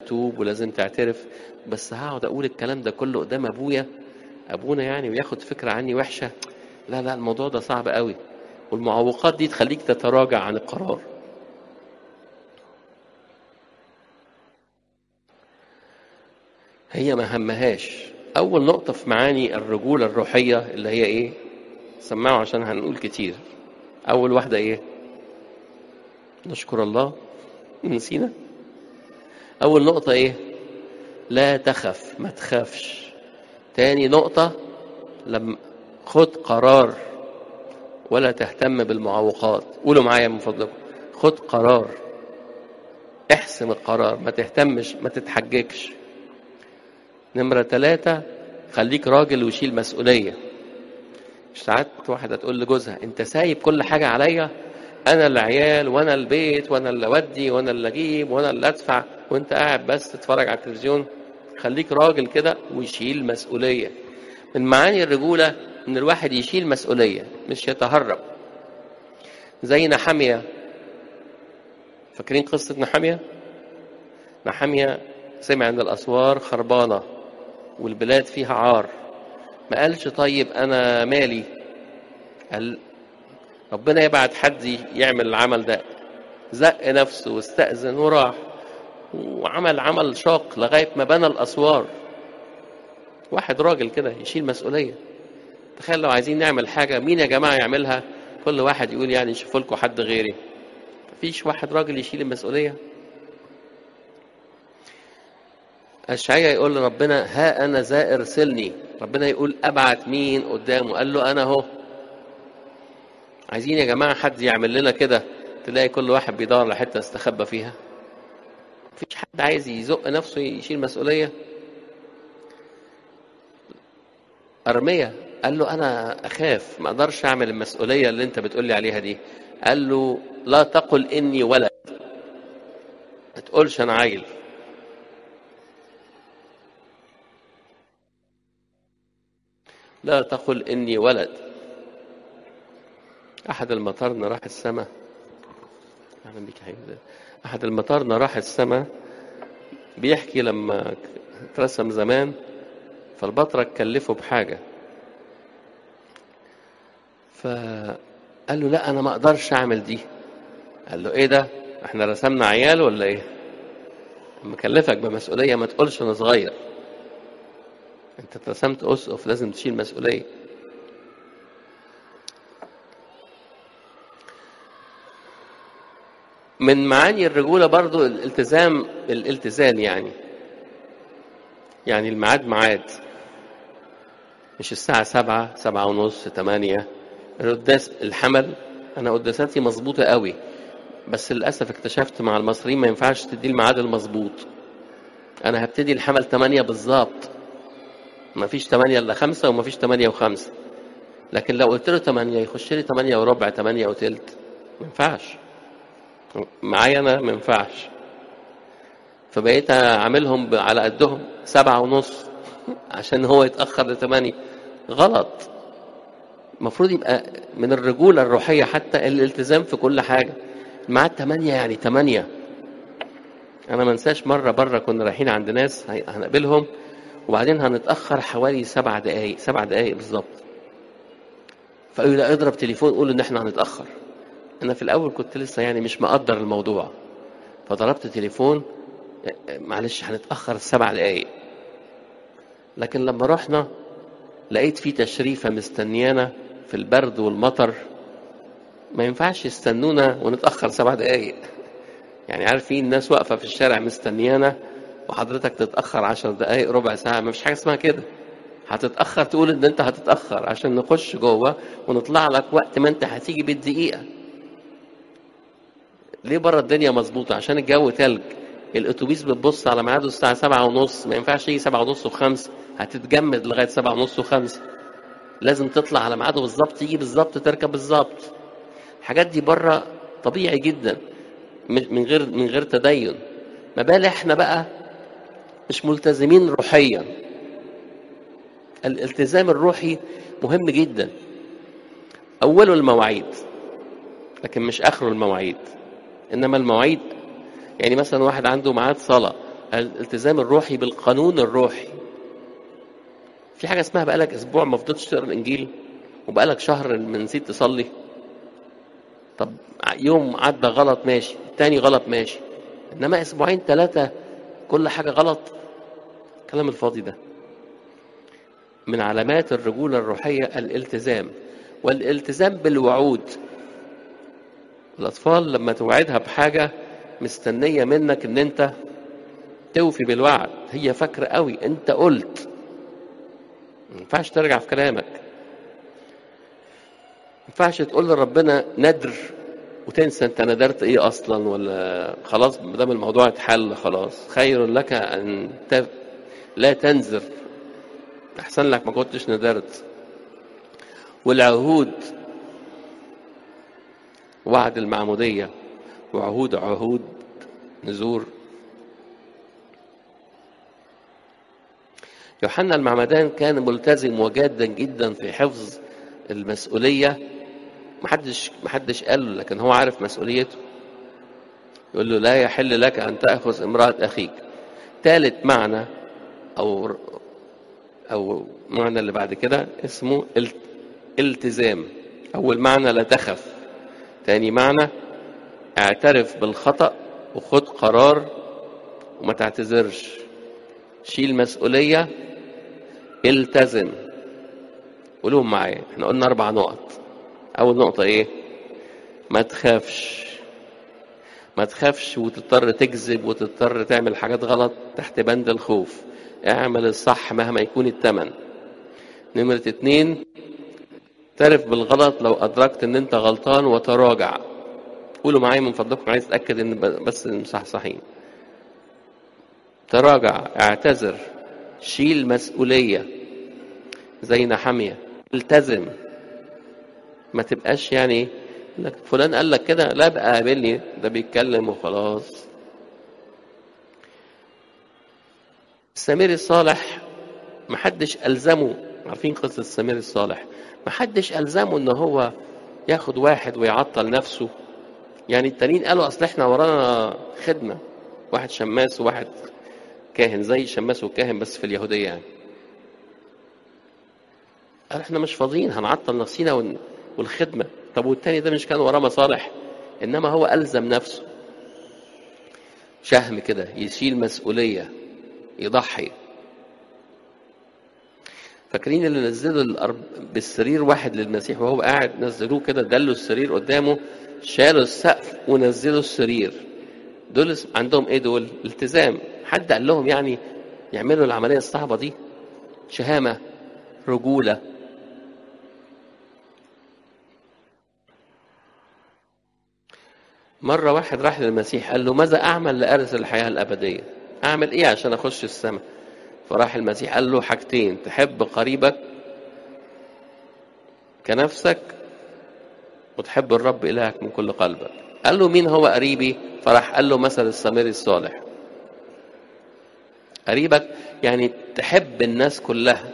تتوب ولازم تعترف بس هقعد اقول الكلام ده كله قدام ابويا ابونا يعني وياخد فكره عني وحشه لا لا الموضوع ده صعب قوي والمعوقات دي تخليك تتراجع عن القرار هي ما همهاش اول نقطه في معاني الرجوله الروحيه اللي هي ايه سمعوا عشان هنقول كتير اول واحده ايه نشكر الله نسينا اول نقطه ايه لا تخف ما تخافش تاني نقطه لما خد قرار ولا تهتم بالمعوقات قولوا معايا من فضلكم خد قرار احسم القرار ما تهتمش ما تتحججش نمرة ثلاثة خليك راجل وشيل مسؤولية ساعات واحدة تقول لجوزها انت سايب كل حاجة عليا انا العيال وانا البيت وانا اللي اودي وانا اللي اجيب وانا اللي ادفع وانت قاعد بس تتفرج على التلفزيون خليك راجل كده ويشيل مسؤولية من معاني الرجولة ان الواحد يشيل مسؤولية مش يتهرب زي نحامية فاكرين قصة نحامية نحامية سمع ان الاسوار خربانة والبلاد فيها عار ما قالش طيب انا مالي قال ربنا يبعت حد يعمل العمل ده زق نفسه واستأذن وراح وعمل عمل شاق لغاية ما بنى الأسوار واحد راجل كده يشيل مسؤولية تخيل لو عايزين نعمل حاجة مين يا جماعة يعملها كل واحد يقول يعني شوفوا لكم حد غيري مفيش واحد راجل يشيل المسؤولية أشعيا يقول لربنا ها أنا ذا ارسلني ربنا يقول أبعت مين قدامه قال له أنا أهو عايزين يا جماعة حد يعمل لنا كده تلاقي كل واحد بيدور على حتة يستخبى فيها مفيش حد عايز يزق نفسه يشيل مسؤولية أرمية قال له أنا أخاف ما أقدرش أعمل المسؤولية اللي أنت بتقولي عليها دي قال له لا تقل إني ولد ما تقولش أنا عيل لا تقل إني ولد أحد المطارنا راح السماء أهلا بك حبيبي أحد المطارنا راح السماء بيحكي لما اترسم زمان فالبطرك كلفه بحاجة فقال له لا أنا ما أقدرش أعمل دي قال له إيه ده إحنا رسمنا عيال ولا إيه مكلفك بمسؤولية ما تقولش أنا صغير أنت اترسمت أسقف لازم تشيل مسؤولية من معاني الرجولة برضو الالتزام الالتزام يعني يعني الميعاد ميعاد مش الساعة سبعة سبعة ونص تمانية القداس الحمل أنا قداساتي مظبوطة قوي بس للأسف اكتشفت مع المصريين ما ينفعش تدي الميعاد المظبوط أنا هبتدي الحمل تمانية بالظبط ما فيش تمانية إلا خمسة وما فيش تمانية وخمسة لكن لو قلت له تمانية يخش لي تمانية وربع تمانية وتلت ما ينفعش معايا أنا ما ينفعش فبقيت عاملهم على قدهم سبعة ونص عشان هو يتأخر لتمانية غلط المفروض يبقى من الرجولة الروحية حتى الالتزام في كل حاجة الميعاد تمانية يعني تمانية أنا ما انساش مرة بره كنا رايحين عند ناس هنقابلهم وبعدين هنتأخر حوالي سبع دقايق سبع دقايق بالظبط فقالوا لا اضرب تليفون قول إن إحنا هنتأخر أنا في الأول كنت لسه يعني مش مقدر الموضوع فضربت تليفون معلش هنتأخر سبع دقايق لكن لما رحنا لقيت في تشريفة مستنيانا في البرد والمطر ما ينفعش يستنونا ونتأخر سبع دقايق يعني عارف في الناس واقفة في الشارع مستنيانا وحضرتك تتأخر عشر دقايق ربع ساعة ما فيش حاجة اسمها كده هتتأخر تقول ان انت هتتأخر عشان نخش جوه ونطلع لك وقت ما انت هتيجي بالدقيقة ليه بره الدنيا مظبوطة عشان الجو تلج الاتوبيس بتبص على ميعاده الساعة سبعة ونص ما ينفعش يجي سبعة ونص وخمس هتتجمد لغاية سبعة ونص وخمس لازم تطلع على ميعاده بالظبط تيجي بالظبط تركب بالظبط الحاجات دي بره طبيعي جدا من غير من غير تدين ما بال احنا بقى مش ملتزمين روحيا الالتزام الروحي مهم جدا اوله المواعيد لكن مش اخره المواعيد انما المواعيد يعني مثلا واحد عنده ميعاد صلاه الالتزام الروحي بالقانون الروحي في حاجة اسمها بقالك أسبوع ما فضلتش تقرا الإنجيل وبقالك شهر ما نسيت تصلي طب يوم عدى غلط ماشي التاني غلط ماشي إنما أسبوعين ثلاثة كل حاجة غلط الكلام الفاضي ده من علامات الرجولة الروحية الالتزام والالتزام بالوعود الأطفال لما توعدها بحاجة مستنية منك إن أنت توفي بالوعد هي فاكرة قوي أنت قلت ما ينفعش ترجع في كلامك ما ينفعش تقول لربنا ندر وتنسى انت ندرت ايه اصلا ولا خلاص ما دام الموضوع اتحل خلاص خير لك ان ت... لا تنذر احسن لك ما كنتش ندرت والعهود وعد المعمودية وعهود عهود نزور يوحنا المعمدان كان ملتزم وجادا جدا في حفظ المسؤولية محدش محدش قال له لكن هو عارف مسؤوليته يقول له لا يحل لك أن تأخذ امرأة أخيك ثالث معنى أو أو معنى اللي بعد كده اسمه التزام أول معنى لا تخف تاني معنى اعترف بالخطأ وخد قرار وما تعتذرش شيل مسؤولية التزم قولهم معايا احنا قلنا أربع نقط أول نقطة إيه؟ ما تخافش ما تخافش وتضطر تكذب وتضطر تعمل حاجات غلط تحت بند الخوف اعمل الصح مهما يكون التمن نمرة اتنين اعترف بالغلط لو أدركت إن أنت غلطان وتراجع قولوا معايا من فضلكم عايز أتأكد إن بس مصحصحين تراجع اعتذر شيل مسؤولية زي نحمية التزم ما تبقاش يعني لك فلان قال لك كده لا بقى قابلني ده بيتكلم وخلاص السمير الصالح محدش ألزمه عارفين قصة السمير الصالح محدش ألزمه إن هو ياخد واحد ويعطل نفسه يعني التانيين قالوا أصل إحنا ورانا خدمة واحد شماس وواحد كاهن زي الشماس والكاهن بس في اليهودية يعني قال احنا مش فاضيين هنعطل نفسينا والخدمة طب والتاني ده مش كان وراه مصالح انما هو ألزم نفسه شهم كده يشيل مسؤولية يضحي فاكرين اللي نزلوا الأرب... بالسرير واحد للمسيح وهو قاعد نزلوه كده دلوا السرير قدامه شالوا السقف ونزلوا السرير دول عندهم ايه دول التزام حد قال لهم يعني يعملوا العمليه الصعبه دي شهامه رجوله مرة واحد راح للمسيح قال له ماذا أعمل لأرث الحياة الأبدية أعمل إيه عشان أخش السماء فراح المسيح قال له حاجتين تحب قريبك كنفسك وتحب الرب إلهك من كل قلبك قال له مين هو قريبي فراح قال له مثل السمير الصالح قريبك يعني تحب الناس كلها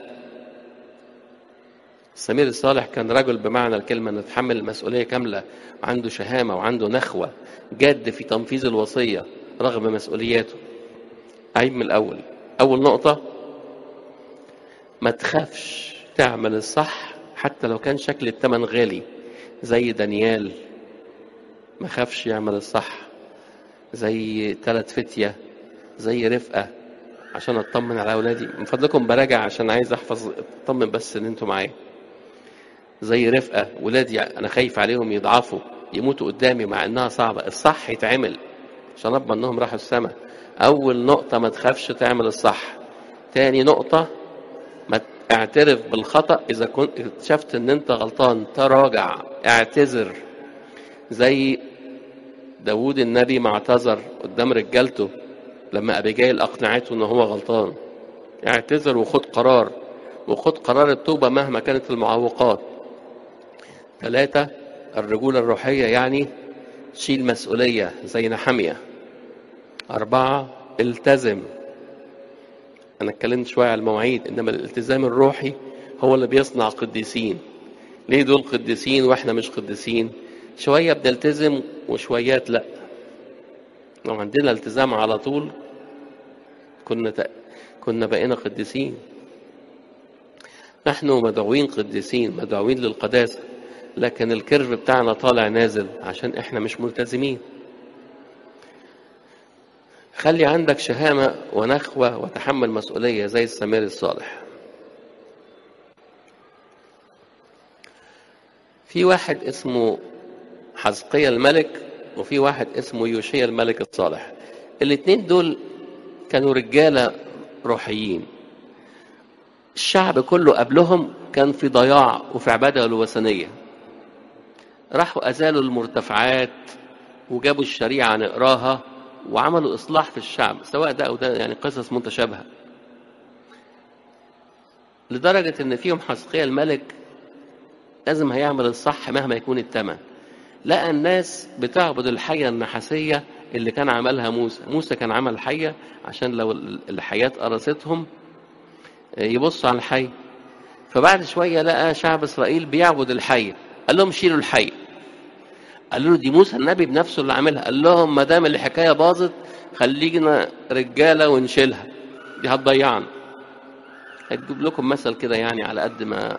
السمير الصالح كان رجل بمعنى الكلمة أنه يتحمل المسؤولية كاملة وعنده شهامة وعنده نخوة جاد في تنفيذ الوصية رغم مسؤولياته عيب من الأول أول نقطة ما تخافش تعمل الصح حتى لو كان شكل التمن غالي زي دانيال ما خافش يعمل الصح زي ثلاث فتية زي رفقة عشان اطمن على اولادي من فضلكم براجع عشان عايز احفظ اطمن بس ان انتوا معايا زي رفقة ولادي انا خايف عليهم يضعفوا يموتوا قدامي مع انها صعبة الصح يتعمل عشان اضمن انهم راحوا السماء اول نقطة ما تخافش تعمل الصح تاني نقطة ما اعترف بالخطأ اذا كنت اكتشفت ان انت غلطان تراجع اعتذر زي داوود النبي ما اعتذر قدام رجالته لما ابيجايل اقنعته ان هو غلطان اعتذر وخد قرار وخد قرار التوبه مهما كانت المعوقات ثلاثة الرجولة الروحية يعني شيل مسؤولية زي نحمية أربعة التزم أنا اتكلمت شوية على المواعيد إنما الالتزام الروحي هو اللي بيصنع قديسين ليه دول قديسين وإحنا مش قديسين شوية بنلتزم وشويات لأ لو عندنا التزام على طول كنا تق... كنا بقينا قديسين نحن مدعوين قديسين مدعوين للقداسة لكن الكيرف بتاعنا طالع نازل عشان احنا مش ملتزمين خلي عندك شهامة ونخوة وتحمل مسؤولية زي السمير الصالح في واحد اسمه حزقية الملك وفي واحد اسمه يوشيا الملك الصالح الاثنين دول كانوا رجالة روحيين الشعب كله قبلهم كان في ضياع وفي عبادة الوثنية راحوا أزالوا المرتفعات وجابوا الشريعة نقراها وعملوا إصلاح في الشعب سواء ده أو ده يعني قصص متشابهة لدرجة إن فيهم حزقية الملك لازم هيعمل الصح مهما يكون الثمن لقى الناس بتعبد الحية النحاسية اللي كان عملها موسى موسى كان عمل حية عشان لو الحياة قرصتهم يبصوا على الحي فبعد شوية لقى شعب إسرائيل بيعبد الحية قال لهم شيلوا الحية قالوا له دي موسى النبي بنفسه اللي عاملها قال لهم ما دام الحكاية باظت خلينا رجالة ونشيلها دي هتضيعنا هتجيب لكم مثل كده يعني على قد ما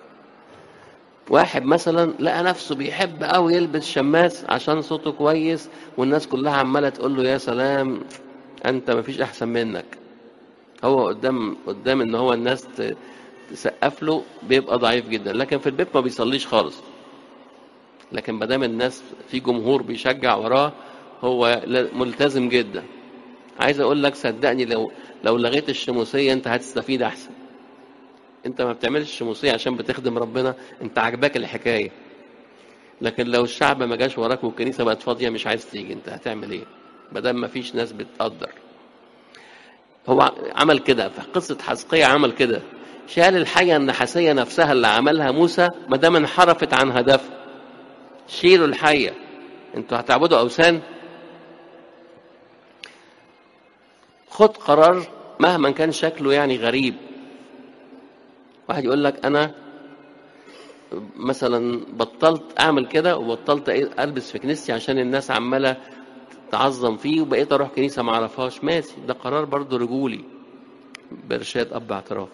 واحد مثلا لقى نفسه بيحب قوي يلبس شماس عشان صوته كويس والناس كلها عماله تقول له يا سلام انت مفيش احسن منك هو قدام قدام ان هو الناس تسقف له بيبقى ضعيف جدا لكن في البيت ما بيصليش خالص لكن ما دام الناس في جمهور بيشجع وراه هو ملتزم جدا عايز اقول لك صدقني لو لو لغيت الشموسيه انت هتستفيد احسن انت ما بتعملش الشموسيه عشان بتخدم ربنا انت عاجباك الحكايه لكن لو الشعب ما جاش وراك والكنيسه بقت فاضيه مش عايز تيجي انت هتعمل ايه ما دام ما فيش ناس بتقدر هو عمل كده في قصه حزقية عمل كده شال الحية النحاسية نفسها اللي عملها موسى ما دام انحرفت عن هدفها شيلوا الحية انتوا هتعبدوا أوثان خد قرار مهما كان شكله يعني غريب واحد يقول لك أنا مثلا بطلت أعمل كده وبطلت ألبس في كنيستي عشان الناس عمالة تعظم فيه وبقيت أروح كنيسة ما أعرفهاش ماشي ده قرار برضه رجولي بإرشاد أب اعتراف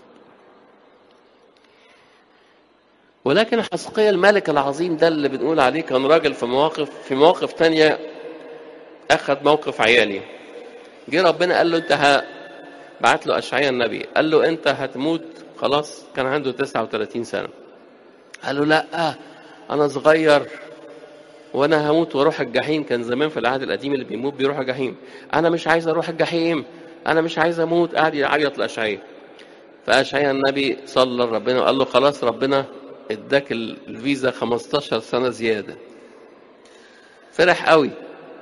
ولكن حسقية الملك العظيم ده اللي بنقول عليه كان راجل في مواقف في مواقف تانية أخذ موقف عيالي جه ربنا قال له أنت ه... بعت له أشعياء النبي قال له أنت هتموت خلاص كان عنده 39 سنة قال له لا أنا صغير وأنا هموت وأروح الجحيم كان زمان في العهد القديم اللي بيموت بيروح الجحيم أنا مش عايز أروح الجحيم أنا مش عايز أموت قاعد يعيط لأشعياء فأشعياء النبي صلى لربنا وقال له خلاص ربنا اداك الفيزا 15 سنة زيادة فرح قوي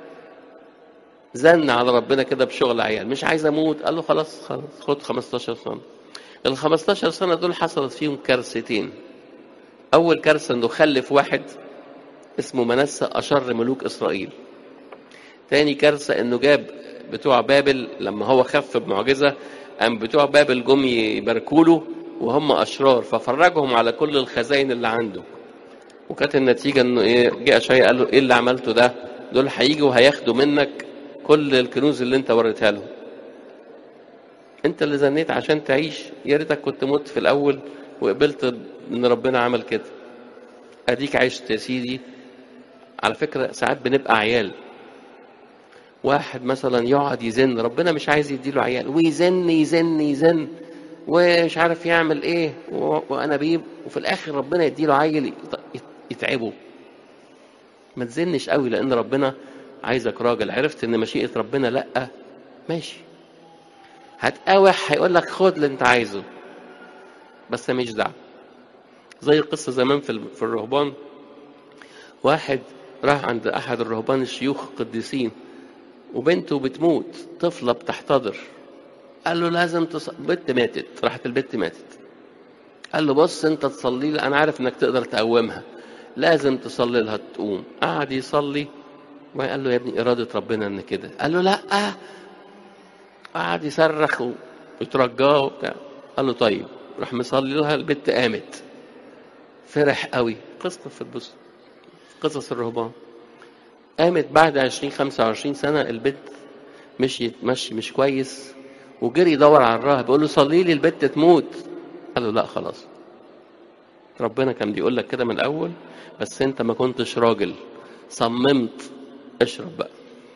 زن على ربنا كده بشغل عيال مش عايز اموت قال له خلاص خلاص خد 15 سنة ال 15 سنة دول حصلت فيهم كارثتين أول كارثة إنه خلف واحد اسمه منسى أشر ملوك إسرائيل تاني كارثة إنه جاب بتوع بابل لما هو خف بمعجزة قام بتوع بابل جم يباركوا له وهم اشرار ففرجهم على كل الخزائن اللي عنده وكانت النتيجه انه ايه جه اشعياء قال له ايه اللي عملته ده دول هيجوا وهياخدوا منك كل الكنوز اللي انت وريتها لهم انت اللي زنيت عشان تعيش يا ريتك كنت مت في الاول وقبلت ان ربنا عمل كده اديك عشت يا سيدي على فكره ساعات بنبقى عيال واحد مثلا يقعد يزن ربنا مش عايز يديله عيال ويزن يزن يزن ومش عارف يعمل ايه وانابيب وفي الاخر ربنا يديله عيل يتعبه ما تزنش قوي لان ربنا عايزك راجل عرفت ان مشيئه ربنا لا ماشي هتقاوح هيقول لك خد اللي انت عايزه بس مش دعوه زي قصه زمان في في الرهبان واحد راح عند احد الرهبان الشيوخ القديسين وبنته بتموت طفله بتحتضر قال له لازم تص... بنت ماتت راحت البنت ماتت قال له بص انت تصلي لي انا عارف انك تقدر تقومها لازم تصلي لها تقوم قعد يصلي وقال له يا ابني اراده ربنا ان كده قال له لا قعد يصرخ ويترجاه وبتاع قال له طيب راح مصلي لها البنت قامت فرح قوي قصه في البص قصص الرهبان قامت بعد 20 25 سنه البنت مشيت مشي مش كويس وجري يدور على الراهب يقول له صلي لي البت تموت قال له لا خلاص ربنا كان بيقول لك كده من الاول بس انت ما كنتش راجل صممت اشرب بقى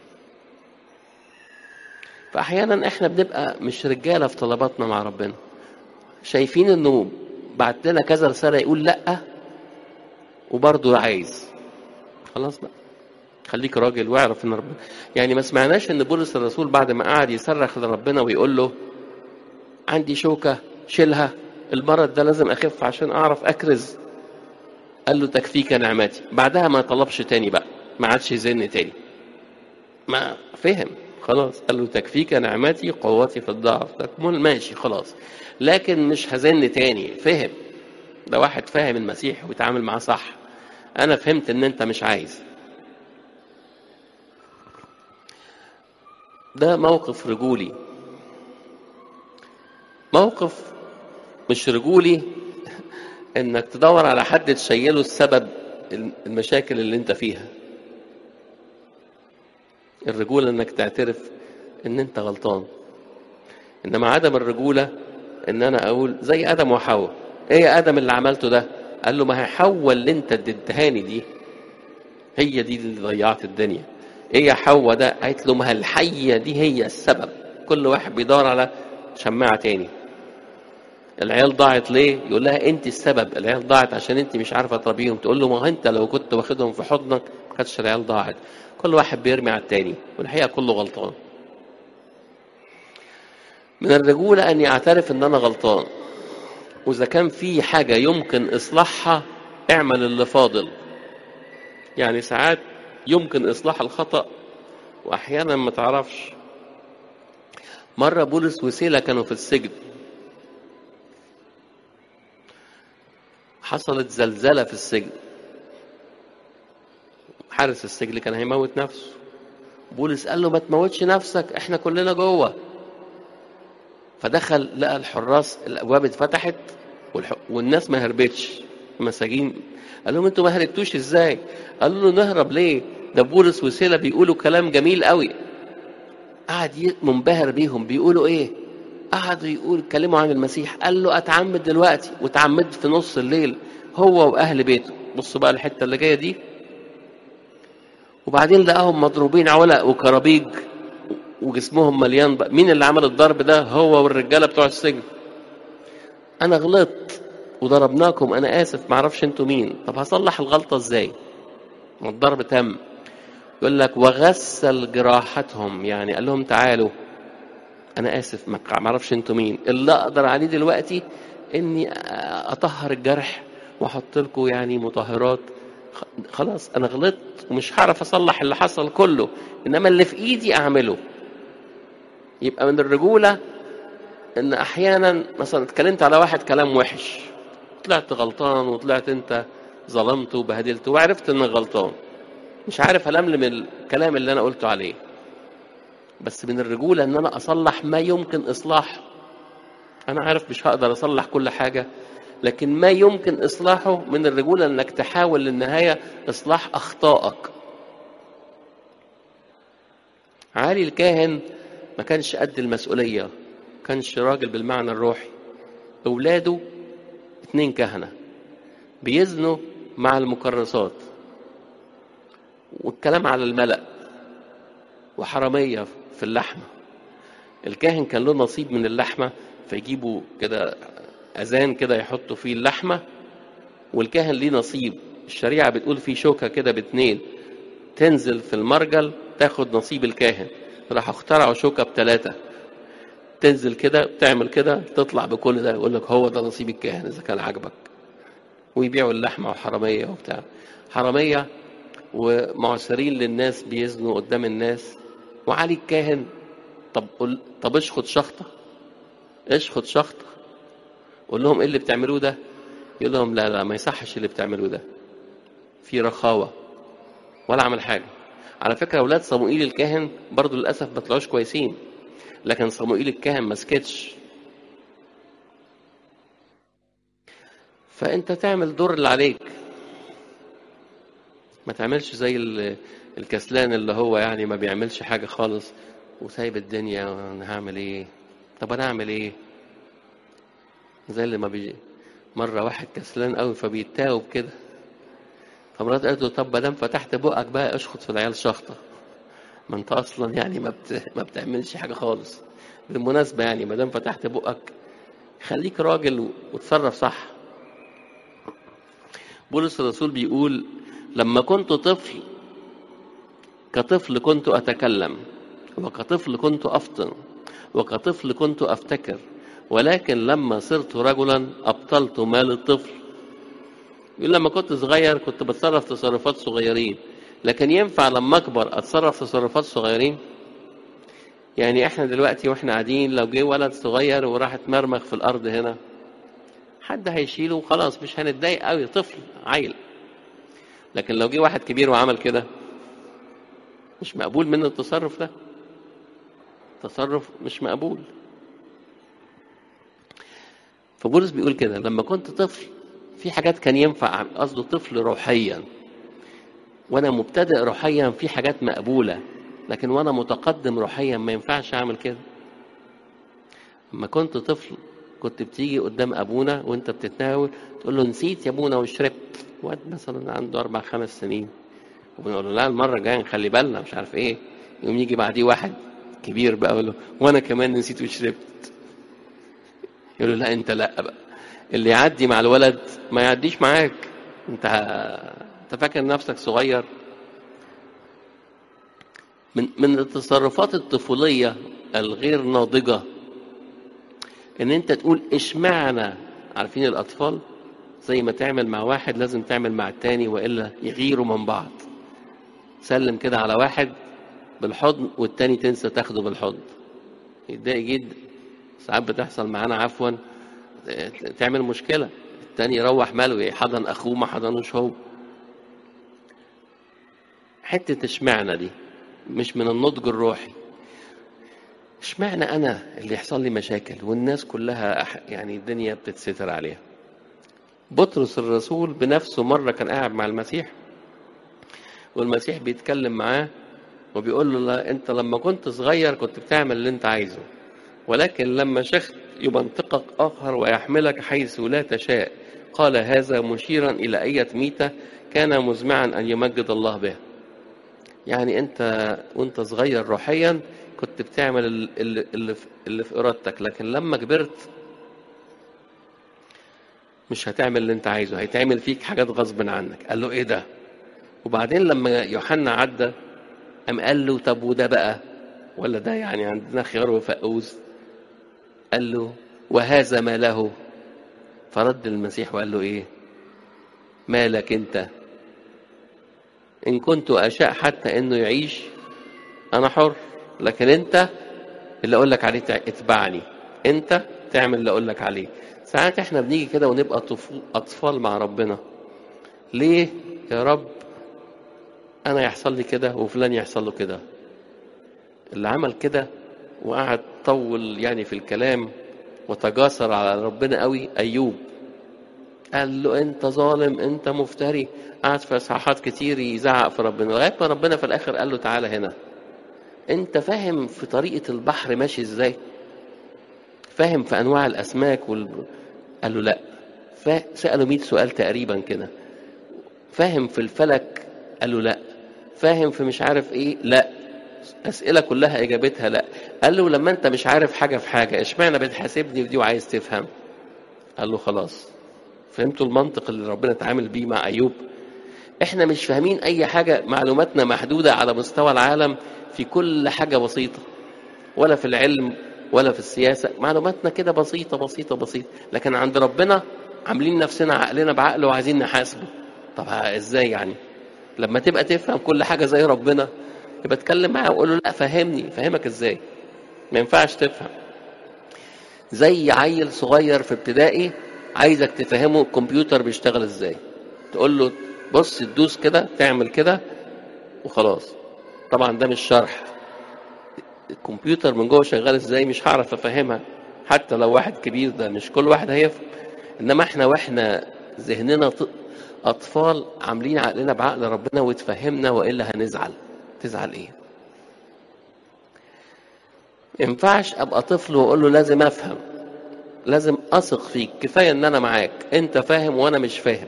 فاحيانا احنا بنبقى مش رجاله في طلباتنا مع ربنا شايفين انه بعت لنا كذا رساله يقول لا وبرضه عايز خلاص بقى خليك راجل واعرف ان ربنا يعني ما سمعناش ان بولس الرسول بعد ما قعد يصرخ لربنا ويقول له عندي شوكه شيلها المرض ده لازم اخف عشان اعرف اكرز قال له تكفيك نعمتي بعدها ما طلبش تاني بقى ما عادش يزن تاني ما فهم خلاص قال له تكفيك نعمتي قوتي في الضعف تكمل ماشي خلاص لكن مش هزن تاني فهم ده واحد فاهم المسيح ويتعامل معاه صح انا فهمت ان انت مش عايز ده موقف رجولي موقف مش رجولي انك تدور على حد تشيله السبب المشاكل اللي انت فيها الرجولة انك تعترف ان انت غلطان انما عدم الرجولة ان انا اقول زي ادم وحواء ايه يا ادم اللي عملته ده قال له ما هي حواء اللي انت اديتهاني دي هي دي اللي ضيعت الدنيا ايه يا حواء ده قالت له ما هي الحية دي هي السبب كل واحد بيدور على شماعة تاني العيال ضاعت ليه يقول لها انت السبب العيال ضاعت عشان انت مش عارفه تربيهم تقول له ما انت لو كنت واخدهم في حضنك ما كانتش العيال ضاعت كل واحد بيرمي على التاني والحقيقه كله غلطان من الرجوله اني اعترف ان انا غلطان واذا كان في حاجه يمكن اصلاحها اعمل اللي فاضل يعني ساعات يمكن اصلاح الخطا واحيانا ما تعرفش مره بولس وسيله كانوا في السجن حصلت زلزلة في السجن حارس السجن كان هيموت نفسه بولس قال له ما تموتش نفسك احنا كلنا جوه فدخل لقى الحراس الابواب اتفتحت والح... والناس ما هربتش المساجين قال لهم انتوا ما هربتوش ازاي قالوا له نهرب ليه ده بولس وسيله بيقولوا كلام جميل قوي قعد منبهر بيهم بيقولوا ايه قعدوا يقول اتكلموا عن المسيح قال له اتعمد دلوقتي وتعمدت في نص الليل هو واهل بيته بصوا بقى الحته اللي جايه دي وبعدين لقاهم مضروبين علق وكرابيج وجسمهم مليان بقى. مين اللي عمل الضرب ده هو والرجاله بتوع السجن انا غلطت وضربناكم انا اسف معرفش انتوا مين طب هصلح الغلطه ازاي ما الضرب تم يقول لك وغسل جراحتهم يعني قال لهم تعالوا انا اسف ما اعرفش انتوا مين اللي اقدر عليه دلوقتي اني اطهر الجرح واحط لكم يعني مطهرات خلاص انا غلطت ومش هعرف اصلح اللي حصل كله انما اللي في ايدي اعمله يبقى من الرجوله ان احيانا مثلا اتكلمت على واحد كلام وحش طلعت غلطان وطلعت انت ظلمته وبهدلته وعرفت انك غلطان مش عارف الملم الكلام اللي انا قلته عليه بس من الرجولة ان انا اصلح ما يمكن اصلاحه انا عارف مش هقدر اصلح كل حاجة لكن ما يمكن اصلاحه من الرجولة انك تحاول للنهاية اصلاح اخطائك علي الكاهن ما كانش قد المسؤولية ما كانش راجل بالمعنى الروحي اولاده اتنين كهنة بيزنوا مع المكرسات والكلام على الملأ وحرامية في اللحمة الكاهن كان له نصيب من اللحمة فيجيبوا كده أذان كده يحطوا فيه اللحمة والكاهن ليه نصيب الشريعة بتقول في شوكة كده باتنين تنزل في المرجل تاخد نصيب الكاهن راح اخترعوا شوكة بتلاتة تنزل كده تعمل كده تطلع بكل ده يقول لك هو ده نصيب الكاهن إذا كان عاجبك ويبيعوا اللحمة وحرامية وبتاع حرامية ومعسرين للناس بيزنوا قدام الناس وعلي الكاهن طب قل طب اشخط شخطة اشخط شخطة قول لهم ايه اللي بتعملوه ده يقول لهم لا لا ما يصحش اللي بتعملوه ده في رخاوة ولا عمل حاجة على فكرة أولاد صموئيل الكاهن برضو للأسف ما طلعوش كويسين لكن صموئيل الكاهن ما سكتش فأنت تعمل دور اللي عليك ما تعملش زي الكسلان اللي هو يعني ما بيعملش حاجة خالص وسايب الدنيا انا هعمل ايه طب انا اعمل ايه زي اللي ما بيجي مره واحد كسلان قوي فبيتاوب كده فمرات قالت له طب ما دام فتحت بقك بقى اشخط في العيال شخطه ما انت اصلا يعني ما بت... ما بتعملش حاجه خالص بالمناسبه يعني ما دام فتحت بقك خليك راجل وتصرف صح بولس الرسول بيقول لما كنت طفل كطفل كنت اتكلم وكطفل كنت افطن وكطفل كنت افتكر ولكن لما صرت رجلا ابطلت مال الطفل يقول لما كنت صغير كنت بتصرف تصرفات صغيرين لكن ينفع لما اكبر اتصرف تصرفات صغيرين يعني احنا دلوقتي واحنا قاعدين لو جه ولد صغير وراح اتمرمغ في الارض هنا حد هيشيله وخلاص مش هنتضايق قوي طفل عيل لكن لو جه واحد كبير وعمل كده مش مقبول منه التصرف ده تصرف مش مقبول فبولس بيقول كده لما كنت طفل في حاجات كان ينفع قصده طفل روحيا وانا مبتدئ روحيا في حاجات مقبوله لكن وانا متقدم روحيا ما ينفعش اعمل كده لما كنت طفل كنت بتيجي قدام ابونا وانت بتتناول تقول له نسيت يا ابونا وشربت واد مثلا عنده اربع خمس سنين وبنقول له لا المره الجايه نخلي بالنا مش عارف ايه يقوم يجي بعديه واحد كبير بقى يقول له وانا كمان نسيت وشربت يقول له لا انت لا بقى اللي يعدي مع الولد ما يعديش معاك انت انت فاكر نفسك صغير من من التصرفات الطفوليه الغير ناضجه ان انت تقول اشمعنى عارفين الاطفال زي ما تعمل مع واحد لازم تعمل مع التاني والا يغيروا من بعض سلم كده على واحد بالحضن والتاني تنسى تاخده بالحضن يتضايق جدا ساعات بتحصل معانا عفوا تعمل مشكله التاني يروح ماله حضن اخوه ما حضنوش هو حته اشمعنى دي مش من النضج الروحي اشمعنى انا اللي يحصل لي مشاكل والناس كلها يعني الدنيا بتتستر عليها بطرس الرسول بنفسه مره كان قاعد مع المسيح والمسيح بيتكلم معاه وبيقول له لا انت لما كنت صغير كنت بتعمل اللي انت عايزه ولكن لما شخت يمنطقك اخر ويحملك حيث لا تشاء قال هذا مشيرا الى اية ميتة كان مزمعا ان يمجد الله به يعني انت وانت صغير روحيا كنت بتعمل اللي, اللي, اللي في ارادتك لكن لما كبرت مش هتعمل اللي انت عايزه هيتعمل فيك حاجات غصب عنك قال له ايه ده وبعدين لما يوحنا عدى قام قال له طب وده بقى ولا ده يعني عندنا خيار وفقوس قال له وهذا ما له فرد المسيح وقال له ايه مالك انت ان كنت اشاء حتى انه يعيش انا حر لكن انت اللي اقول لك عليه اتبعني انت تعمل اللي اقول لك عليه ساعات احنا بنيجي كده ونبقى اطفال مع ربنا ليه يا رب انا يحصل لي كده وفلان يحصل له كده اللي عمل كده وقعد طول يعني في الكلام وتجاسر على ربنا قوي ايوب قال له انت ظالم انت مفتري قعد في اصحاحات كتير يزعق في ربنا لغايه ما ربنا في الاخر قال له تعالى هنا انت فاهم في طريقه البحر ماشي ازاي فاهم في انواع الاسماك وال... قال له لا ساله 100 سؤال تقريبا كده فاهم في الفلك قال له لا فاهم في مش عارف ايه لا اسئله كلها اجابتها لا قال له لما انت مش عارف حاجه في حاجه اشمعنى بتحاسبني في دي وعايز تفهم قال له خلاص فهمتوا المنطق اللي ربنا اتعامل بيه مع ايوب احنا مش فاهمين اي حاجه معلوماتنا محدوده على مستوى العالم في كل حاجه بسيطه ولا في العلم ولا في السياسه معلوماتنا كده بسيطه بسيطه بسيطه لكن عند ربنا عاملين نفسنا عقلنا بعقل وعايزين نحاسبه طب ازاي يعني لما تبقى تفهم كل حاجه زي ربنا يبقى اتكلم معاه وقول له لا فهمني فهمك ازاي ما ينفعش تفهم زي عيل صغير في ابتدائي عايزك تفهمه الكمبيوتر بيشتغل ازاي تقول له بص تدوس كده تعمل كده وخلاص طبعا ده مش شرح الكمبيوتر من جوه شغال ازاي مش هعرف افهمها حتى لو واحد كبير ده مش كل واحد هيفهم انما احنا واحنا ذهننا اطفال عاملين عقلنا بعقل ربنا وتفهمنا والا هنزعل تزعل ايه ما ينفعش ابقى طفل واقول له لازم افهم لازم اثق فيك كفايه ان انا معاك انت فاهم وانا مش فاهم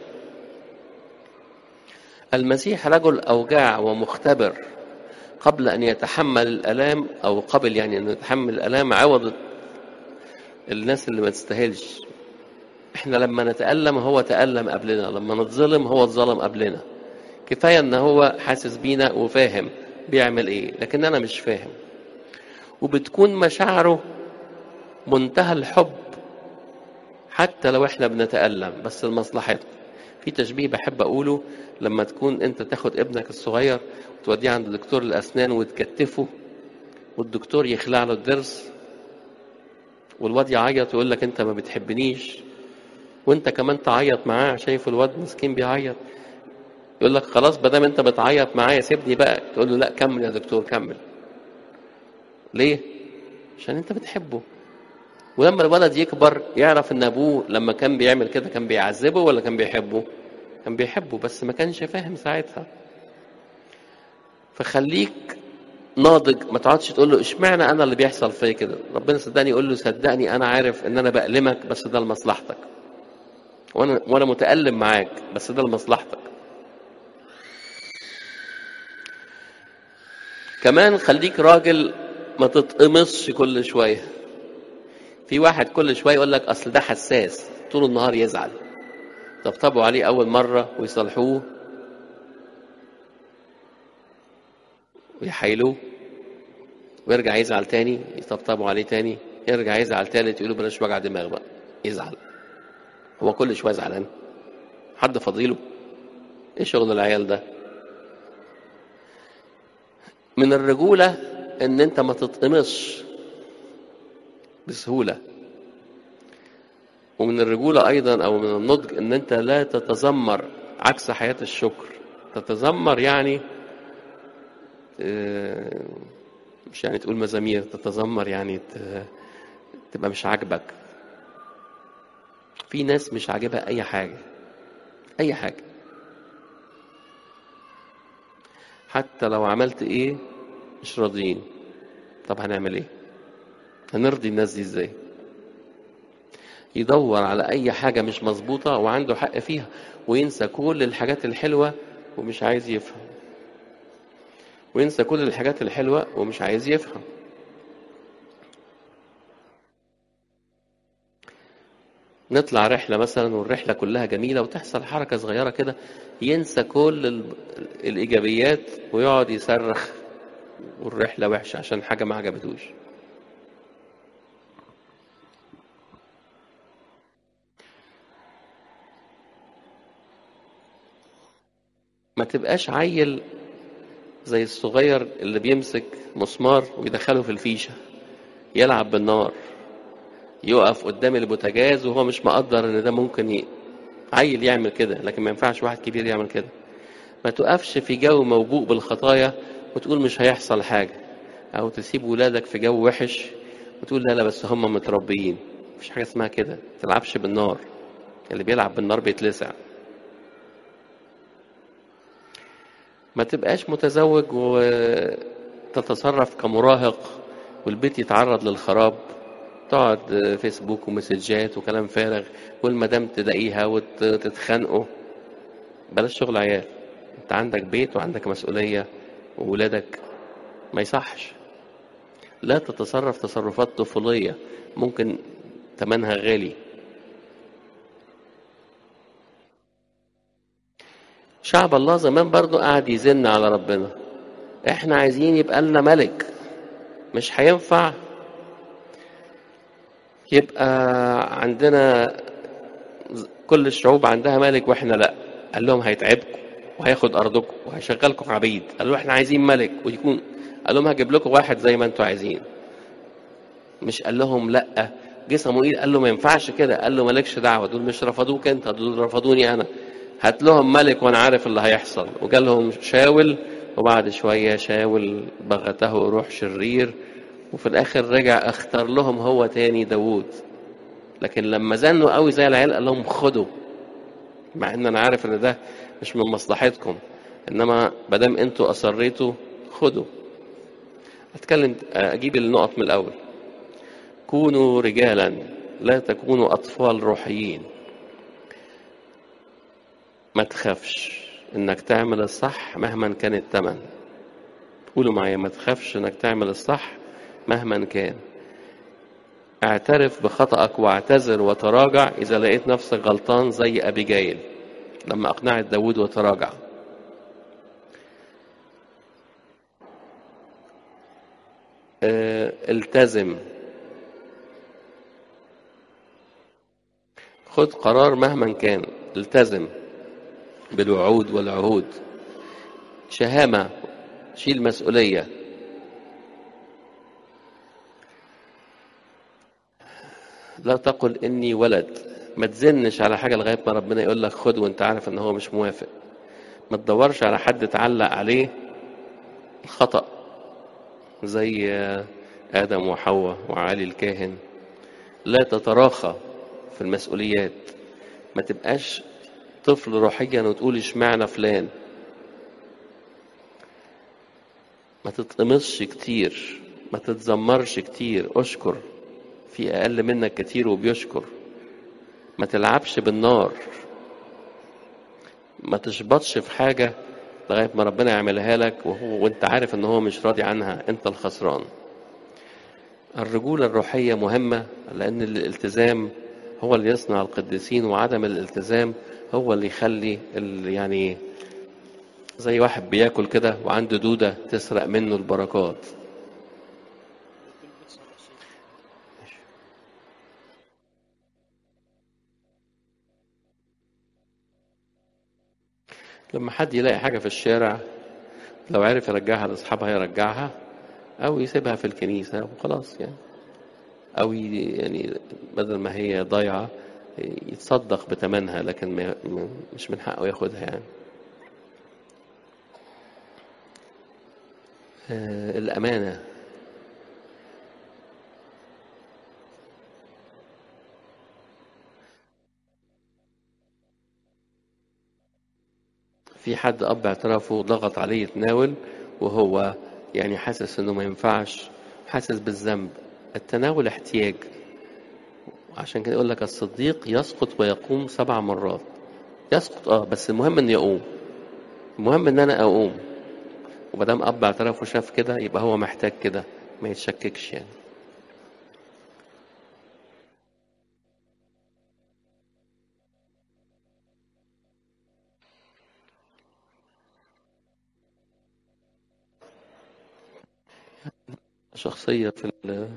المسيح رجل اوجاع ومختبر قبل ان يتحمل الالام او قبل يعني ان يتحمل الالام عوض الناس اللي ما تستاهلش احنا لما نتالم هو تالم قبلنا لما نتظلم هو اتظلم قبلنا كفايه ان هو حاسس بينا وفاهم بيعمل ايه لكن انا مش فاهم وبتكون مشاعره منتهى الحب حتى لو احنا بنتألم بس لمصلحتنا في تشبيه بحب اقوله لما تكون انت تاخد ابنك الصغير وتوديه عند دكتور الاسنان وتكتفه والدكتور يخلع له الضرس والواد يعيط ويقول لك انت ما بتحبنيش وانت كمان تعيط معاه شايف الواد مسكين بيعيط يقول لك خلاص ما دام انت بتعيط معايا سيبني بقى تقول له لا كمل يا دكتور كمل ليه عشان انت بتحبه ولما الولد يكبر يعرف ان ابوه لما كان بيعمل كده كان بيعذبه ولا كان بيحبه كان بيحبه بس ما كانش فاهم ساعتها فخليك ناضج ما تقعدش تقول له اشمعنى انا اللي بيحصل فيا كده ربنا صدقني يقول له صدقني انا عارف ان انا بألمك بس ده لمصلحتك وانا وانا متألم معاك بس ده لمصلحتك كمان خليك راجل ما تتقمصش كل شويه في واحد كل شويه يقول لك اصل ده حساس طول النهار يزعل طبطبوا عليه اول مره ويصلحوه ويحايلوه ويرجع يزعل تاني يطبطبوا عليه تاني يرجع يزعل تالت يقولوا بلاش وجع دماغ بقى يزعل هو كل شويه زعلان حد فضيله ايه شغل العيال ده من الرجوله ان انت ما تتقمصش بسهوله ومن الرجوله ايضا او من النضج ان انت لا تتذمر عكس حياه الشكر تتذمر يعني مش يعني تقول مزامير تتذمر يعني تبقى مش عاجبك في ناس مش عاجبها اي حاجه اي حاجه حتى لو عملت ايه مش راضيين طب هنعمل ايه هنرضي الناس دي ازاي يدور على اي حاجه مش مظبوطه وعنده حق فيها وينسى كل الحاجات الحلوه ومش عايز يفهم وينسى كل الحاجات الحلوه ومش عايز يفهم نطلع رحلة مثلا والرحلة كلها جميلة وتحصل حركة صغيرة كده ينسى كل ال... الإيجابيات ويقعد يصرخ والرحلة وحشة عشان حاجة ما عجبتوش ما تبقاش عيل زي الصغير اللي بيمسك مسمار ويدخله في الفيشة يلعب بالنار يقف قدام البوتاجاز وهو مش مقدر ان ده ممكن ي... عيل يعمل كده لكن ما ينفعش واحد كبير يعمل كده ما تقفش في جو موبوء بالخطايا وتقول مش هيحصل حاجة او تسيب ولادك في جو وحش وتقول لا لا بس هم متربيين مفيش حاجة اسمها كده ما تلعبش بالنار اللي بيلعب بالنار بيتلسع ما تبقاش متزوج وتتصرف كمراهق والبيت يتعرض للخراب تقعد فيسبوك ومسجات وكلام فارغ والمدام تلاقيها وتتخانقوا بلاش شغل عيال انت عندك بيت وعندك مسؤولية وولادك ما يصحش لا تتصرف تصرفات طفولية ممكن تمنها غالي شعب الله زمان برضو قاعد يزن على ربنا احنا عايزين يبقى لنا ملك مش هينفع يبقى عندنا كل الشعوب عندها ملك واحنا لا قال لهم هيتعبكم وهياخد ارضكم وهيشغلكم عبيد قالوا احنا عايزين ملك ويكون قال لهم هجيب لكم واحد زي ما انتوا عايزين مش قال لهم لا جه صموئيل قال له ما ينفعش كده قال له مالكش دعوه دول مش رفضوك انت دول رفضوني انا هات لهم ملك وانا عارف اللي هيحصل وقال لهم شاول وبعد شويه شاول بغته روح شرير وفي الاخر رجع اختار لهم هو تاني داوود لكن لما زنوا قوي زي العيال قال لهم خدوا مع ان انا عارف ان ده مش من مصلحتكم انما مادام انتوا اصريتوا خدوا هتكلم اجيب النقط من الاول كونوا رجالا لا تكونوا اطفال روحيين ما تخافش انك تعمل الصح مهما كان الثمن قولوا معايا ما تخافش انك تعمل الصح مهما كان اعترف بخطأك واعتذر وتراجع إذا لقيت نفسك غلطان زي أبيجايل لما أقنعت داود وتراجع اه التزم خد قرار مهما كان التزم بالوعود والعهود شهامة شيل مسؤولية لا تقل إني ولد ما تزنش على حاجة لغاية ما ربنا يقول لك خد وانت عارف ان هو مش موافق ما تدورش على حد تعلق عليه الخطأ زي آدم وحواء وعلي الكاهن لا تتراخى في المسؤوليات ما تبقاش طفل روحيا وتقول اشمعنى فلان ما تتقمصش كتير ما تتذمرش كتير اشكر في اقل منك كتير وبيشكر ما تلعبش بالنار ما تشبطش في حاجة لغاية ما ربنا يعملها لك وهو وانت عارف ان هو مش راضي عنها انت الخسران الرجولة الروحية مهمة لأن الالتزام هو اللي يصنع القديسين وعدم الالتزام هو اللي يخلي اللي يعني زي واحد بياكل كده وعنده دودة تسرق منه البركات لما حد يلاقي حاجة في الشارع لو عرف يرجعها لأصحابها يرجعها أو يسيبها في الكنيسة وخلاص يعني أو يعني بدل ما هي ضايعة يتصدق بتمنها لكن ما مش من حقه ياخدها يعني آه الأمانة في حد أب اعترافه ضغط عليه يتناول وهو يعني حاسس إنه ما ينفعش حاسس بالذنب التناول احتياج عشان كده يقول لك الصديق يسقط ويقوم سبع مرات يسقط اه بس المهم ان يقوم المهم ان انا اقوم ومادام اب اعترف وشاف كده يبقى هو محتاج كده ما يتشككش يعني شخصية في ال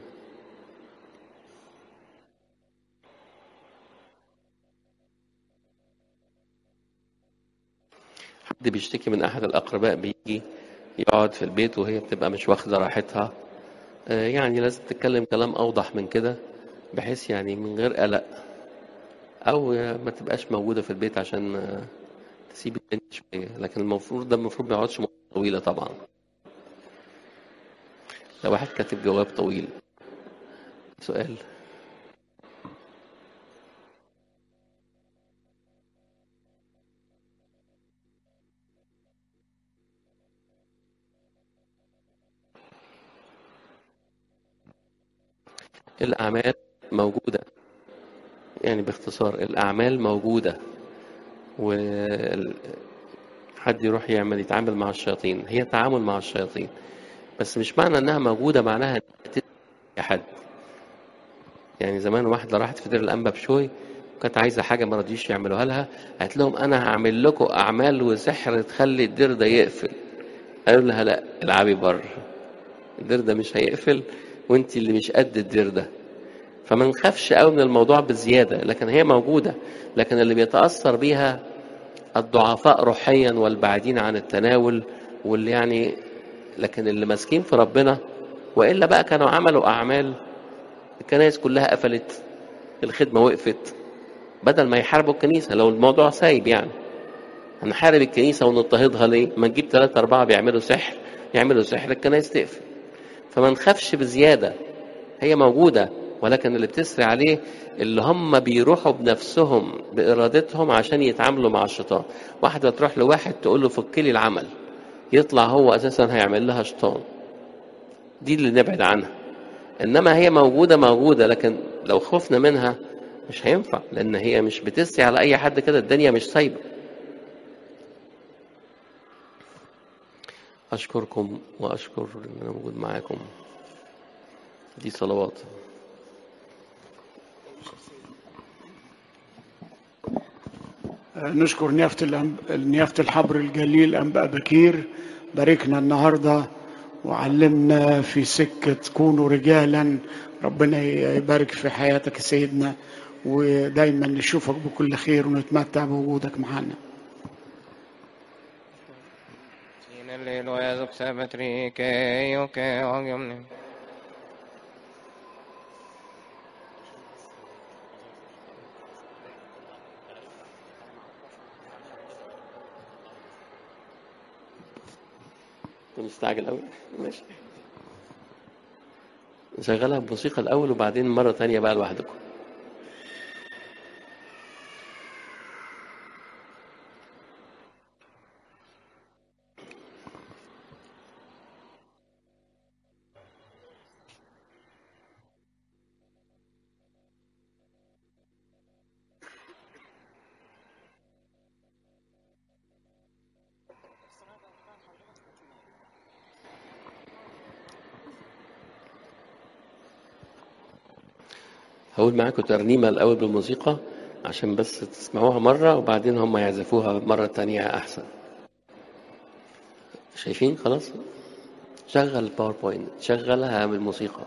حد بيشتكي من أحد الأقرباء بيجي يقعد في البيت وهي بتبقى مش واخدة راحتها يعني لازم تتكلم كلام أوضح من كده بحيث يعني من غير قلق أو ما تبقاش موجودة في البيت عشان تسيب الدنيا شوية لكن المفروض ده المفروض ما يقعدش مدة طويلة طبعا لو واحد كاتب جواب طويل سؤال الأعمال موجودة يعني باختصار الأعمال موجودة وحد يروح يعمل يتعامل مع الشياطين هي تعامل مع الشياطين بس مش معنى انها موجودة معناها يا حد يعني زمان واحدة راحت في دير الأنبا بشوي وكانت عايزة حاجة ما رضيش يعملوها لها قالت لهم أنا هعمل لكم أعمال وسحر تخلي الدير ده يقفل قالوا لها لا العبي بره الدير ده مش هيقفل وانت اللي مش قد الدير ده فما نخافش قوي من الموضوع بزيادة لكن هي موجودة لكن اللي بيتأثر بيها الضعفاء روحيا والبعيدين عن التناول واللي يعني لكن اللي ماسكين في ربنا والا بقى كانوا عملوا اعمال الكنائس كلها قفلت الخدمه وقفت بدل ما يحاربوا الكنيسه لو الموضوع سايب يعني هنحارب الكنيسه ونضطهدها ليه؟ ما نجيب ثلاثة أربعة بيعملوا سحر يعملوا سحر الكنائس تقفل فما نخافش بزيادة هي موجودة ولكن اللي بتسري عليه اللي هم بيروحوا بنفسهم بإرادتهم عشان يتعاملوا مع الشيطان واحدة تروح لواحد تقول له فك لي العمل يطلع هو اساسا هيعمل لها شيطان دي اللي نبعد عنها انما هي موجوده موجوده لكن لو خفنا منها مش هينفع لان هي مش بتسعي على اي حد كده الدنيا مش سايبه اشكركم واشكر ان انا موجود معاكم دي صلوات نشكر نيافة الأنب... نيافة الحبر الجليل أنباء بكير باركنا النهاردة وعلمنا في سكة كونوا رجالا ربنا يبارك في حياتك يا سيدنا ودايما نشوفك بكل خير ونتمتع بوجودك معنا Sin el lilo es observatri que yo que ogomne. كنت مستعجل قوي ماشي نشغلها بموسيقى الاول وبعدين مره تانية بقى لوحدكم هقول معاكم ترنيمة الأول بالموسيقى عشان بس تسمعوها مرة وبعدين هم يعزفوها مرة تانية أحسن شايفين خلاص شغل الباوربوينت شغلها بالموسيقى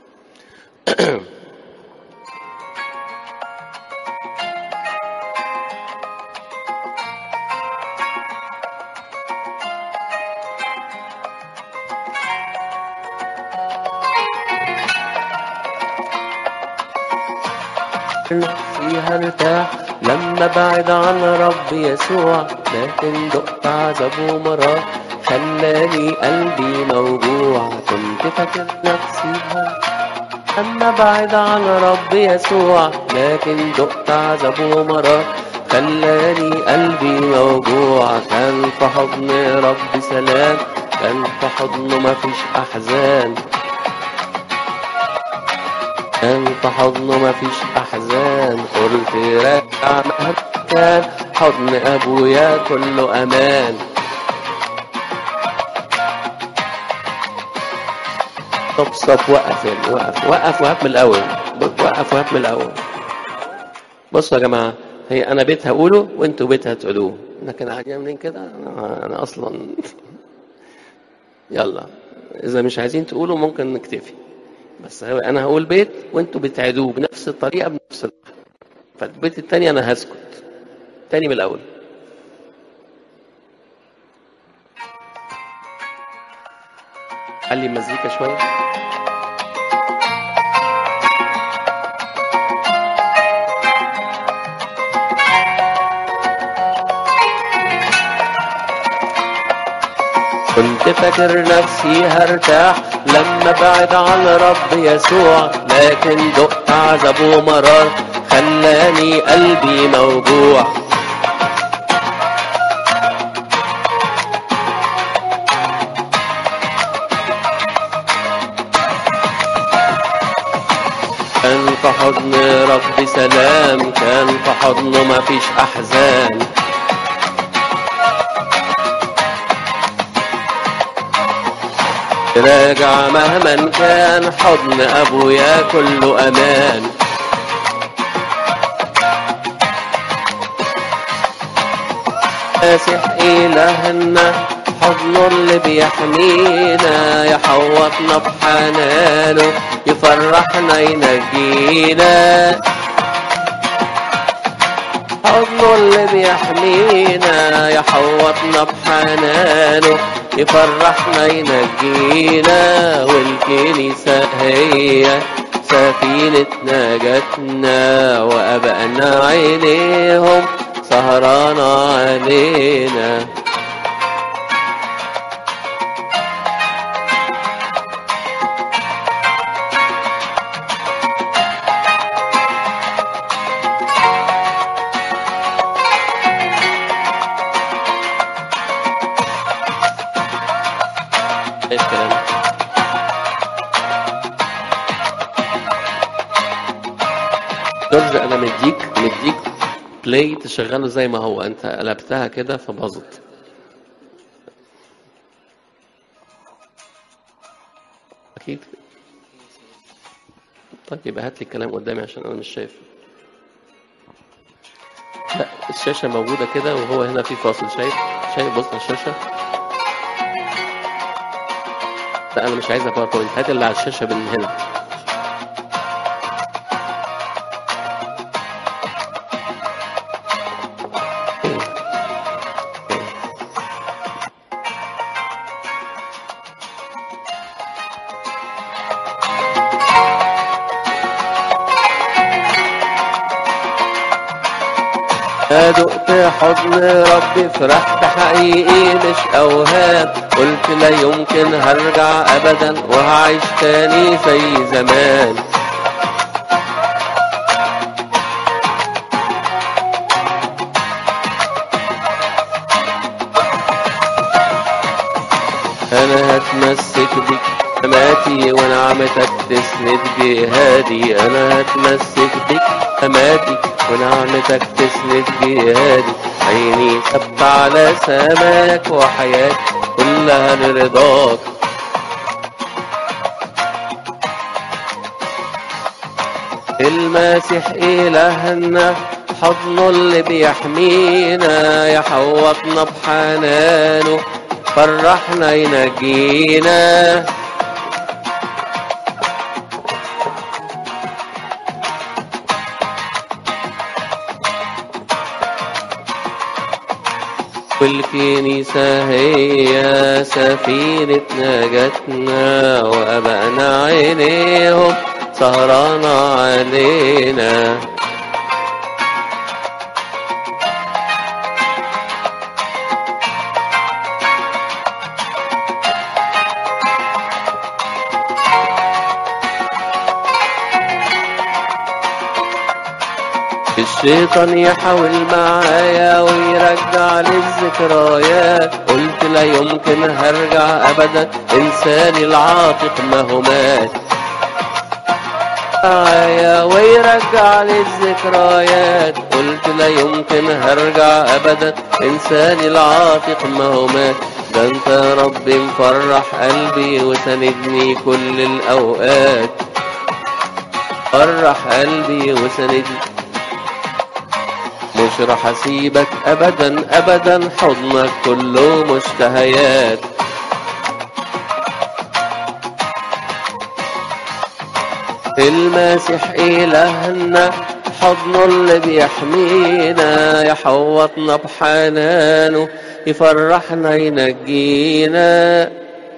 فيها ارتاح لما بعد عن رب يسوع لكن دقت عذاب ومرار خلاني قلبي موجوع كنت فاكر نفسي بها لما بعد عن رب يسوع لكن دقت عذاب ومرار خلاني قلبي موجوع كان في حضن رب سلام كان في حضنه مفيش أحزان انت حضنه مفيش احزان قلت راجع مهما كان حضن ابويا كله امان طب صف وقف يعني وقف وقف وهات من الاول وقف وهات من الاول بصوا يا جماعه هي انا بيت هقوله وانتوا بيت هتقولوه لكن عاملين كده انا انا اصلا يلا اذا مش عايزين تقولوا ممكن نكتفي بس هو انا هقول بيت وانتوا بتعيدوه بنفس الطريقه بنفس الوقت فالبيت التاني انا هسكت تاني من الاول علي المزيكا شويه كنت فاكر نفسي هرتاح لما بعد عن رب يسوع لكن دقت عذاب ومرار خلاني قلبي موجوع كان في حضن رب سلام كان في حضنه مفيش أحزان راجع مهما كان حضن ابويا كله امان فاسح الهنا حضنه اللي بيحمينا يحوطنا بحنانه يفرحنا ينجينا حضنه اللي بيحمينا يحوطنا بحنانه يفرحنا ينجينا والكنيسة هي سفينة نجاتنا وأبقنا عينيهم سهرانة علينا ايش كلام جورج انا مديك مديك بلاي تشغله زي ما هو انت قلبتها كده فباظت اكيد طيب يبقى هات لي الكلام قدامي عشان انا مش شايف لا الشاشه موجوده كده وهو هنا في فاصل شايف شايف بص على الشاشه لا انا مش عايزها باوربوينت هات اللي على الشاشه من هنا دقت حضن ربي فرحت حقيقي مش اوهام قلت لا يمكن هرجع ابدا وهعيش تاني زي زمان انا هتمسك بيك حماتي ونعمتك تسند جهادي انا هتمسك بيك حماتي ونعمتك تسند جهادي عيني ثبت على سماك وحياتي كلها لرضاك المسيح إلهنا حضنه اللي بيحمينا يحوطنا بحنانه فرحنا ينجينا والكنيسة هي سفينة نجاتنا وأبقنا عينيهم سهرانة علينا الشيطان يحاول معايا ويرجع لي الذكريات قلت لا يمكن هرجع ابدا انساني العاتق ما هو مات معايا ويرجع لي الذكريات قلت لا يمكن هرجع ابدا انساني العاتق ما هو مات ده انت يا ربي مفرح قلبي وساندني كل الاوقات فرح قلبي وساندني مش راح اسيبك ابدا ابدا حضنك كله مشتهيات المسيح إلهنا حضنه اللي بيحمينا يحوطنا بحنانه يفرحنا ينجينا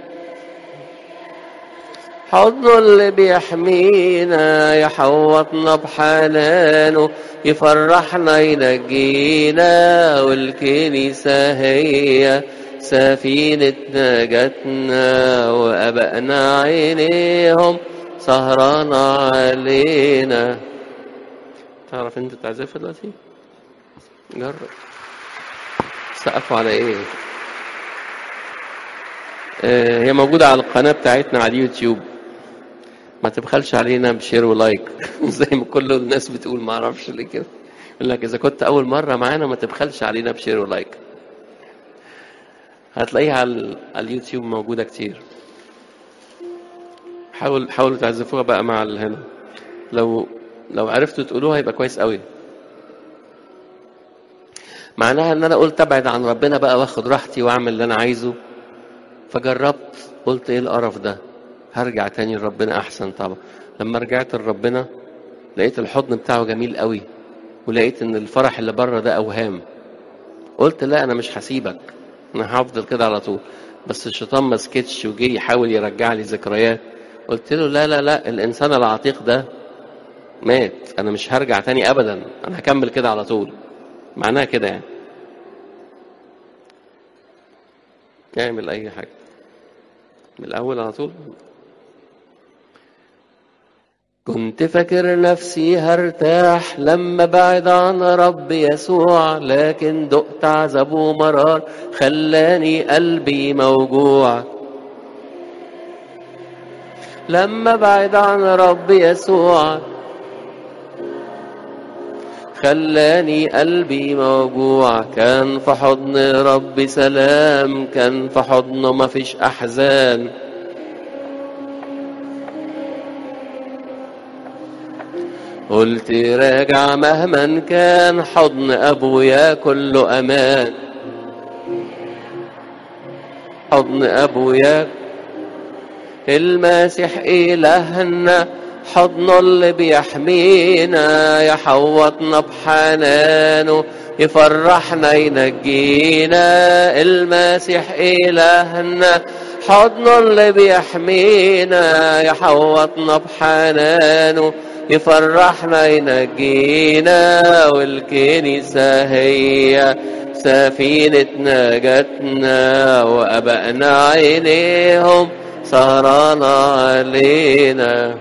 حضنه اللي بيحمينا يحوطنا بحنانه يفرحنا ينجينا والكنيسة هي سفينة نجاتنا وأبقنا عينيهم سهرانة علينا تعرف انت تعزف دلوقتي؟ جرب سقفوا على ايه؟ آه، هي موجودة على القناة بتاعتنا على اليوتيوب ما تبخلش علينا بشير ولايك زي ما كل الناس بتقول ما اعرفش ليه كده يقول لك اذا كنت اول مرة معانا ما تبخلش علينا بشير ولايك هتلاقيها على على اليوتيوب موجودة كتير حاول حاولوا تعزفوها بقى مع ال- هنا لو لو عرفتوا تقولوها يبقى كويس قوي معناها ان انا قلت ابعد عن ربنا بقى واخد راحتي واعمل اللي انا عايزه فجربت قلت ايه القرف ده هرجع تاني لربنا احسن طبعا لما رجعت لربنا لقيت الحضن بتاعه جميل قوي ولقيت ان الفرح اللي بره ده اوهام قلت لا انا مش هسيبك انا هفضل كده على طول بس الشيطان ما سكتش وجه يحاول يرجع لي ذكريات قلت له لا لا لا الانسان العتيق ده مات انا مش هرجع تاني ابدا انا هكمل كده على طول معناها كده يعني اعمل اي حاجه من الاول على طول كنت فاكر نفسي هرتاح لما بعد عن رب يسوع لكن دقت عذاب ومرار خلاني قلبي موجوع لما بعد عن رب يسوع خلاني قلبي موجوع كان في حضن ربي سلام كان في حضنه مفيش أحزان قلت راجع مهما كان حضن أبويا كله أمان حضن أبويا الماسح إلهنا حضنه اللي بيحمينا يحوطنا بحنانه يفرحنا ينجينا الماسح إلهنا حضنه اللي بيحمينا يحوطنا بحنانه يفرحنا ينجينا والكنيسة هي سفينة نجاتنا وأبقنا عينيهم سهران علينا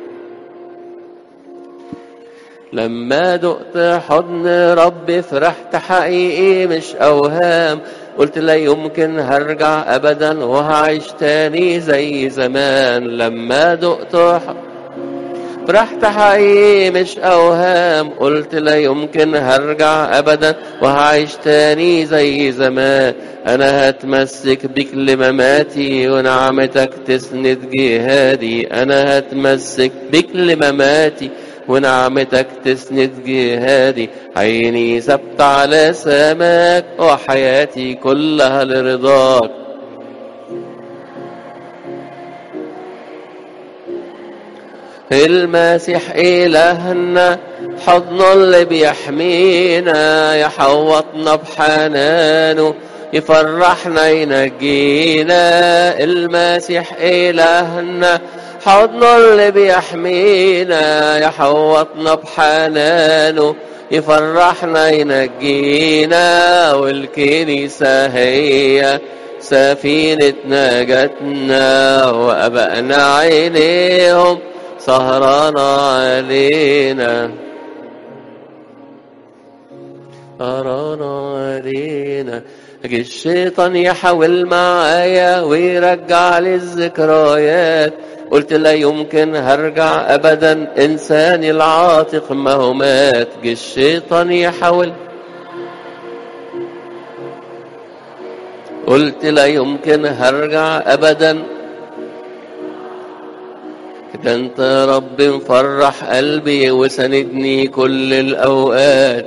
لما دقت حضن ربي فرحت حقيقي مش أوهام قلت لا يمكن هرجع أبدا وهعيش تاني زي زمان لما دقت حضن فرحت حقيقي مش أوهام قلت لا يمكن هرجع أبدا وهعيش تاني زي زمان أنا هتمسك بك لمماتي ونعمتك تسند جهادي أنا هتمسك بك لمماتي ونعمتك تسند جهادي عيني ثبت على سماك وحياتي كلها لرضاك الماسح إلهنا حضنه اللي بيحمينا يحوطنا بحنانه يفرحنا ينجينا الماسح إلهنا حضنه اللي بيحمينا يحوطنا بحنانه يفرحنا ينجينا والكنيسة هي سفينة نجاتنا وأبقنا عينيهم سهران علينا سهران علينا جه الشيطان يحاول معايا ويرجع لي الذكريات قلت لا يمكن هرجع ابدا انساني العاتق ما هو مات جه الشيطان يحاول قلت لا يمكن هرجع ابدا ده انت رب مفرح قلبي وسندني كل الاوقات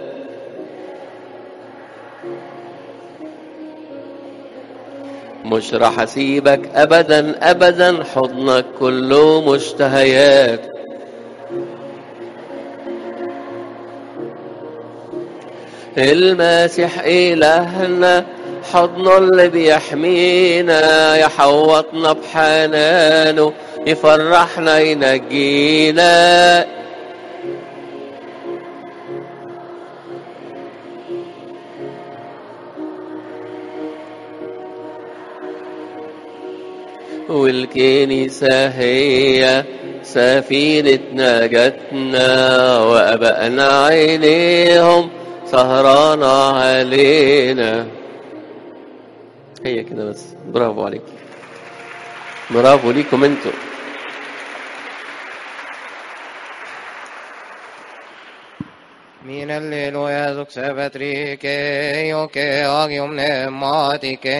مش راح اسيبك ابدا ابدا حضنك كله مشتهيات الماسح الهنا حضنه اللي بيحمينا يحوطنا بحنانه يفرحنا ينجينا والكنيسة هي سفينة نجاتنا وأبقنا عينيهم سهرانة علينا هي كده بس برافو عليكم برافو ليكم انتوا Min alleluia succebet rike, ioke agium pneumatice,